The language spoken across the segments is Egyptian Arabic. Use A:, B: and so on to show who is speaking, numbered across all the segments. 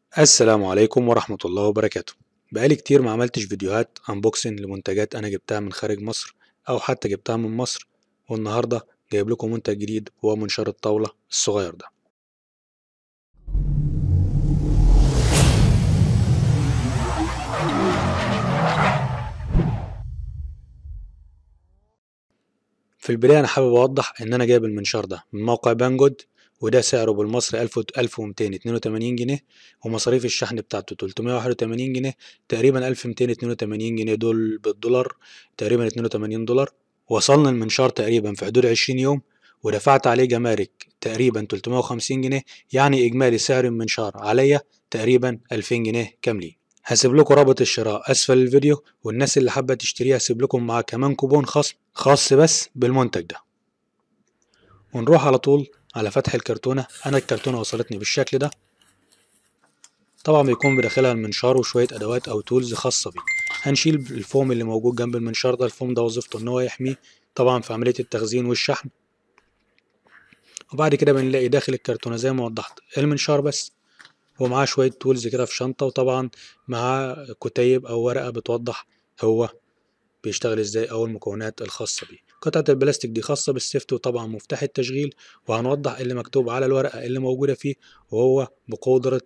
A: السلام عليكم ورحمة الله وبركاته بقالي كتير ما عملتش فيديوهات انبوكسنج لمنتجات انا جبتها من خارج مصر او حتى جبتها من مصر والنهاردة جايب لكم منتج جديد وهو منشار الطاولة الصغير ده في البداية أنا حابب أوضح إن أنا جايب المنشار ده من موقع بانجود وده سعره بالمصري ألف ألف ومتين اتنين وتمانين جنيه ومصاريف الشحن بتاعته تلتمية واحد وتمانين جنيه تقريبا ألف ميتين اتنين وتمانين جنيه دول بالدولار تقريبا اتنين وتمانين دولار وصلنا المنشار تقريبا في حدود عشرين يوم ودفعت عليه جمارك تقريبا تلتمية وخمسين جنيه يعني إجمالي سعر المنشار عليا تقريبا ألفين جنيه كاملين هسيب لكم رابط الشراء اسفل الفيديو والناس اللي حابه تشتريها هسيب لكم معاه كمان كوبون خصم خاص بس بالمنتج ده ونروح على طول على فتح الكرتونه انا الكرتونه وصلتني بالشكل ده طبعا بيكون بداخلها المنشار وشويه ادوات او تولز خاصه بيه هنشيل الفوم اللي موجود جنب المنشار ده الفوم ده وظيفته ان هو يحميه طبعا في عمليه التخزين والشحن وبعد كده بنلاقي داخل الكرتونه زي ما وضحت المنشار بس ومعاه شوية تولز كده في شنطة وطبعا معاه كتيب أو ورقة بتوضح هو بيشتغل ازاي أو المكونات الخاصة بيه قطعة البلاستيك دي خاصة بالسيفت وطبعا مفتاح التشغيل وهنوضح اللي مكتوب على الورقة اللي موجودة فيه وهو بقدرة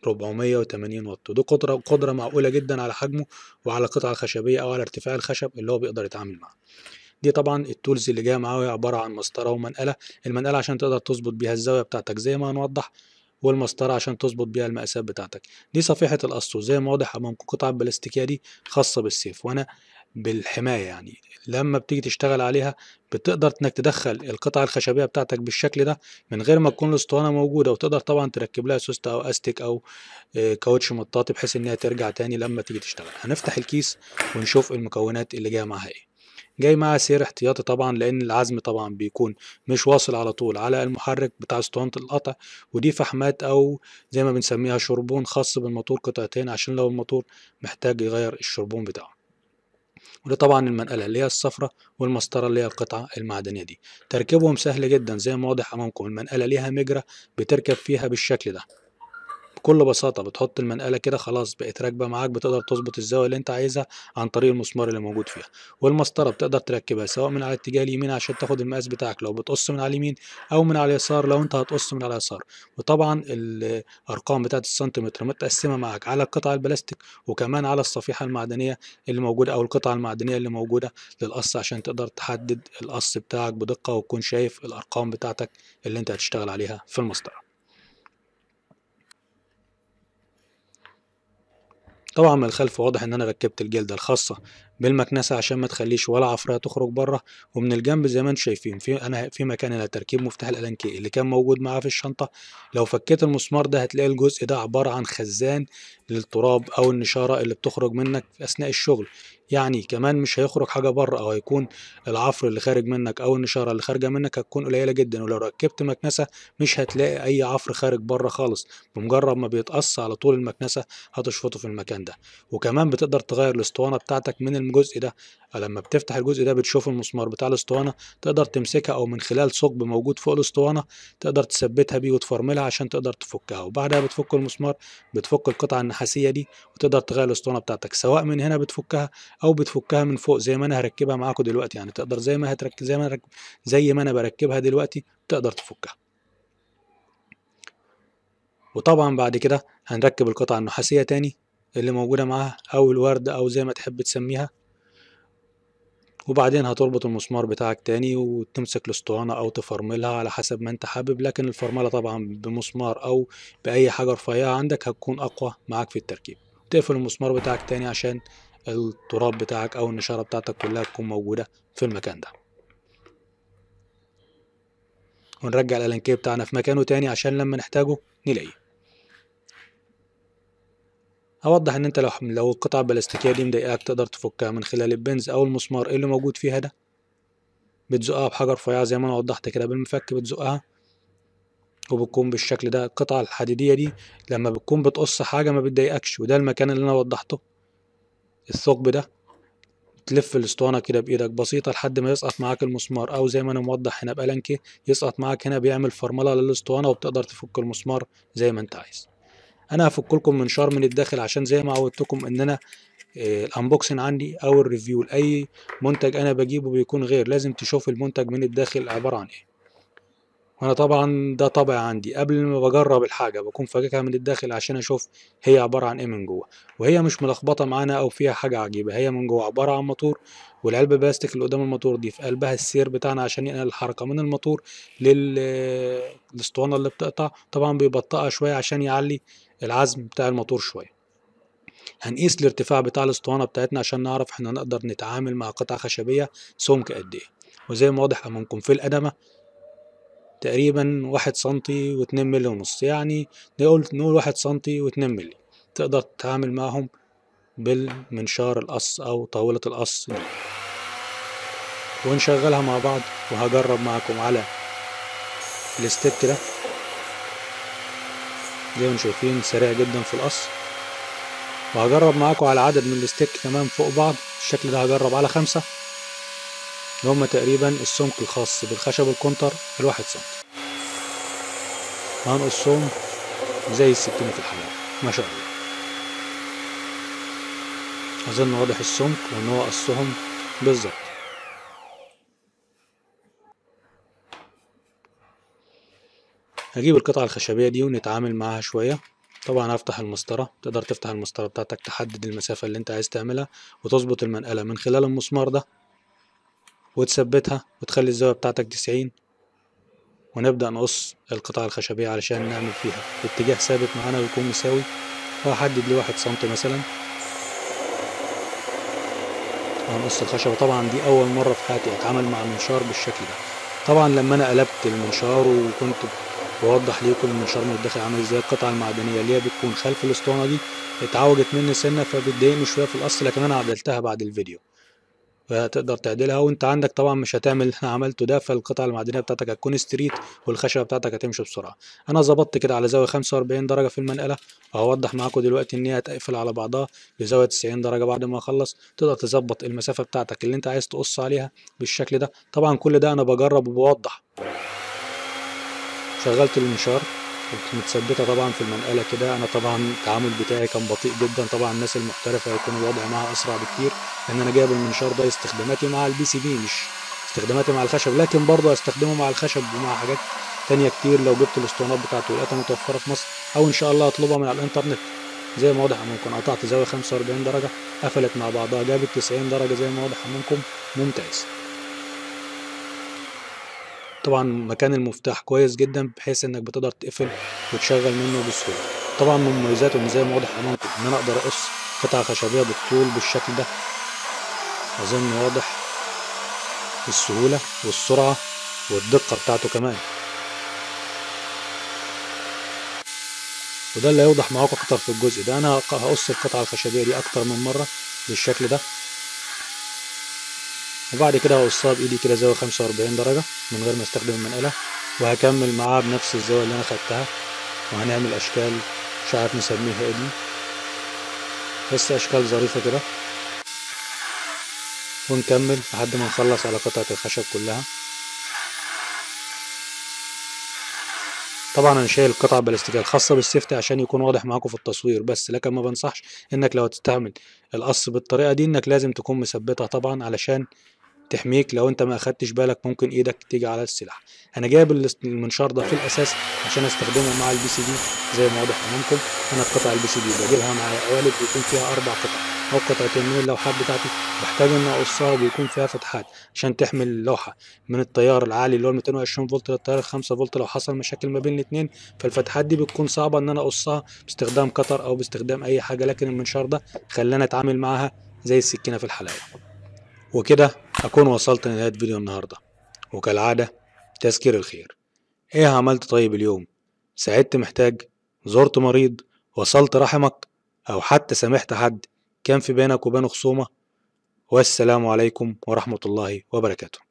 A: 480 واط ودي قدرة قدرة معقولة جدا على حجمه وعلى القطعة الخشبية أو على ارتفاع الخشب اللي هو بيقدر يتعامل معاه دي طبعا التولز اللي جايه معاه عباره عن مسطره ومنقله المنقله عشان تقدر تظبط بيها الزاويه بتاعتك زي ما هنوضح والمسطرة عشان تظبط بيها المقاسات بتاعتك دي صفيحة القص وزي ما واضح أمامكم القطعة البلاستيكية دي خاصة بالسيف وأنا بالحماية يعني لما بتيجي تشتغل عليها بتقدر انك تدخل القطع الخشبية بتاعتك بالشكل ده من غير ما تكون الاسطوانة موجودة وتقدر طبعا تركب لها سوستة او استيك او كاوتش مطاطي بحيث انها ترجع تاني لما تيجي تشتغل هنفتح الكيس ونشوف المكونات اللي جايه معاها ايه جاي معاه سير احتياطي طبعا لان العزم طبعا بيكون مش واصل على طول على المحرك بتاع اسطوانة القطع ودي فحمات او زي ما بنسميها شربون خاص بالموتور قطعتين عشان لو الموتور محتاج يغير الشربون بتاعه وده طبعا المنقلة اللي هي الصفرة والمسطرة اللي هي القطعة المعدنية دي تركيبهم سهل جدا زي ما واضح امامكم المنقلة ليها مجرى بتركب فيها بالشكل ده بكل بساطة بتحط المنقلة كده خلاص بقت راكبة معاك بتقدر تظبط الزاوية اللي انت عايزها عن طريق المسمار اللي موجود فيها والمسطرة بتقدر تركبها سواء من على اتجاه اليمين عشان تاخد المقاس بتاعك لو بتقص من على اليمين او من على اليسار لو انت هتقص من على اليسار وطبعا الارقام بتاعت السنتيمتر متقسمة معاك على القطع البلاستيك وكمان على الصفيحة المعدنية اللي موجودة او القطعة المعدنية اللي موجودة للقص عشان تقدر تحدد القص بتاعك بدقة وتكون شايف الارقام بتاعتك اللي انت هتشتغل عليها في المسطرة طبعا من الخلف واضح ان انا ركبت الجلده الخاصه بالمكنسه عشان ما تخليش ولا عفريه تخرج بره ومن الجنب زي ما انتم شايفين في انا في مكان هنا تركيب مفتاح الالانكي اللي كان موجود معاه في الشنطه لو فكيت المسمار ده هتلاقي الجزء ده عباره عن خزان للتراب او النشاره اللي بتخرج منك اثناء الشغل يعني كمان مش هيخرج حاجه بره او هيكون العفر اللي خارج منك او النشاره اللي خارجه منك هتكون قليله جدا ولو ركبت مكنسه مش هتلاقي اي عفر خارج بره خالص بمجرد ما بيتقص على طول المكنسه هتشفطه في المكان ده وكمان بتقدر تغير الاسطوانه بتاعتك من الجزء ده لما بتفتح الجزء ده بتشوف المسمار بتاع الاسطوانه تقدر تمسكها او من خلال ثقب موجود فوق الاسطوانه تقدر تثبتها بيه وتفرملها عشان تقدر تفكها وبعدها بتفك المسمار بتفك القطعه النحاسيه دي وتقدر تغير الاسطوانه بتاعتك سواء من هنا بتفكها او بتفكها من فوق زي ما انا هركبها معاكم دلوقتي يعني تقدر زي ما هتركب زي ما أنا زي ما انا بركبها دلوقتي تقدر تفكها وطبعا بعد كده هنركب القطعه النحاسيه تاني اللي موجودة معاها أو الوردة أو زي ما تحب تسميها وبعدين هتربط المسمار بتاعك تاني وتمسك الاسطوانة أو تفرملها على حسب ما أنت حابب لكن الفرملة طبعا بمسمار أو بأي حاجة رفيعة عندك هتكون أقوى معاك في التركيب تقفل المسمار بتاعك تاني عشان التراب بتاعك أو النشارة بتاعتك كلها تكون موجودة في المكان ده ونرجع الألانكيه بتاعنا في مكانه تاني عشان لما نحتاجه نلاقيه اوضح ان انت لو لو القطعه البلاستيكيه دي مضايقاك تقدر تفكها من خلال البنز او المسمار اللي موجود فيها ده بتزقها بحاجه رفيعه زي ما انا وضحت كده بالمفك بتزقها وبتكون بالشكل ده القطعه الحديديه دي لما بتكون بتقص حاجه ما بتضايقكش وده المكان اللي انا وضحته الثقب ده تلف الاسطوانة كده بإيدك بسيطة لحد ما يسقط معاك المسمار أو زي ما أنا موضح هنا بألانكي يسقط معاك هنا بيعمل فرملة للاسطوانة وبتقدر تفك المسمار زي ما أنت عايز انا هفك لكم منشار من الداخل عشان زي ما عودتكم ان انا آه، الانبوكسنج عندي او الريفيو لاي منتج انا بجيبه بيكون غير لازم تشوف المنتج من الداخل عبارة عن ايه وانا طبعا ده طبع عندي قبل ما بجرب الحاجة بكون فاككها من الداخل عشان اشوف هي عبارة عن ايه من جوه وهي مش ملخبطة معانا او فيها حاجة عجيبة هي من جوه عبارة عن موتور والعلبة البلاستيك اللي قدام الموتور دي في قلبها السير بتاعنا عشان ينقل الحركة من الموتور للاسطوانة اللي بتقطع طبعا بيبطئها شوية عشان يعلي العزم بتاع الموتور شوية هنقيس الارتفاع بتاع الاسطوانة بتاعتنا عشان نعرف احنا نقدر نتعامل مع قطعة خشبية سمك قد ايه وزي ما واضح امامكم في القدمة تقريبا واحد سنتي واتنين ملي ونص يعني نقول نقول واحد سنتي واتنين ملي تقدر تتعامل معهم بالمنشار القص او طاولة القص دي ونشغلها مع بعض وهجرب معكم على الستيك ده زي ما شايفين سريع جدا في القص وهجرب معاكم على عدد من الستيك كمان فوق بعض الشكل ده هجرب على خمسة اللي هما تقريبا السمك الخاص بالخشب الكونتر الواحد سم هنقصهم زي السكينة في الحلاوة ما شاء الله أظن واضح السمك وإن هو قصهم بالظبط هجيب القطعة الخشبية دي ونتعامل معاها شوية طبعا هفتح المسطرة تقدر تفتح المسطرة بتاعتك تحدد المسافة اللي انت عايز تعملها وتظبط المنقلة من خلال المسمار ده وتثبتها وتخلي الزاوية بتاعتك تسعين ونبدأ نقص القطع الخشبية علشان نعمل فيها اتجاه ثابت معانا ويكون مساوي وهحدد ليه واحد سنتي مثلا وهنقص الخشبة طبعا دي أول مرة في حياتي أتعامل مع منشار بالشكل ده طبعا لما أنا قلبت المنشار وكنت بوضح ليكم المنشار من الداخل عامل ازاي القطعة المعدنية اللي هي بتكون خلف الاسطوانة دي اتعوجت مني سنة فبتضايقني شوية في القص لكن أنا عدلتها بعد الفيديو فتقدر تعدلها وانت عندك طبعا مش هتعمل اللي انا عملته ده فالقطعة المعدنية بتاعتك هتكون ستريت والخشبة بتاعتك هتمشي بسرعة انا ظبطت كده على زاوية 45 درجة في المنقلة وهوضح معاكم دلوقتي ان هي هتقفل على بعضها بزاوية 90 درجة بعد ما اخلص تقدر تظبط المسافة بتاعتك اللي انت عايز تقص عليها بالشكل ده طبعا كل ده انا بجرب وبوضح شغلت المنشار كنت متثبته طبعا في المنقله كده انا طبعا التعامل بتاعي كان بطيء جدا طبعا الناس المحترفه هيكون الوضع معاها اسرع بكتير لان انا جايب المنشار ده استخداماتي مع البي سي بي مش استخداماتي مع الخشب لكن برضه استخدمه مع الخشب ومع حاجات تانية كتير لو جبت الاسطوانات بتاعته ولقيتها متوفره في مصر او ان شاء الله اطلبها من على الانترنت زي ما واضح امامكم قطعت زاويه 45 درجه قفلت مع بعضها جابت 90 درجه زي ما واضح امامكم ممتاز طبعا مكان المفتاح كويس جدا بحيث انك بتقدر تقفل وتشغل منه بسهوله طبعا من مميزاته ان زي ما واضح امامكم ان انا اقدر اقص قطعه خشبيه بالطول بالشكل ده اظن واضح السهوله والسرعه والدقه بتاعته كمان وده اللي هيوضح معاكم اكتر في الجزء ده انا هقص القطعه الخشبيه دي اكتر من مره بالشكل ده وبعد كده هقصها بايدي كده زاوية خمسة وأربعين درجة من غير ما استخدم المنقلة وهكمل معاها بنفس الزاوية اللي انا خدتها وهنعمل اشكال مش عارف نسميها ايه دي بس اشكال ظريفة كده ونكمل لحد ما نخلص على قطعة الخشب كلها طبعا انا شايل القطعة البلاستيكية الخاصة بالسيفتي عشان يكون واضح معاكم في التصوير بس لكن ما بنصحش انك لو هتستعمل القص بالطريقة دي انك لازم تكون مثبتها طبعا علشان تحميك لو انت ما اخدتش بالك ممكن ايدك تيجي على السلاح انا جايب المنشار ده في الاساس عشان استخدمه مع البي سي دي زي ما واضح امامكم انا القطع البي سي دي بجيبها معايا قوالب بيكون فيها اربع قطع او قطعتين من اللوحات بتاعتي بحتاج ان اقصها وبيكون فيها فتحات عشان تحمل اللوحه من التيار العالي اللي هو 220 فولت للتيار 5 فولت لو حصل مشاكل ما بين الاثنين فالفتحات دي بتكون صعبه ان انا اقصها باستخدام قطر او باستخدام اي حاجه لكن المنشار ده خلاني اتعامل معاها زي السكينه في الحلاوه وكده أكون وصلت لنهاية فيديو النهاردة وكالعادة تذكير الخير إيه عملت طيب اليوم ساعدت محتاج زرت مريض وصلت رحمك أو حتى سامحت حد كان في بينك وبينه خصومة والسلام عليكم ورحمة الله وبركاته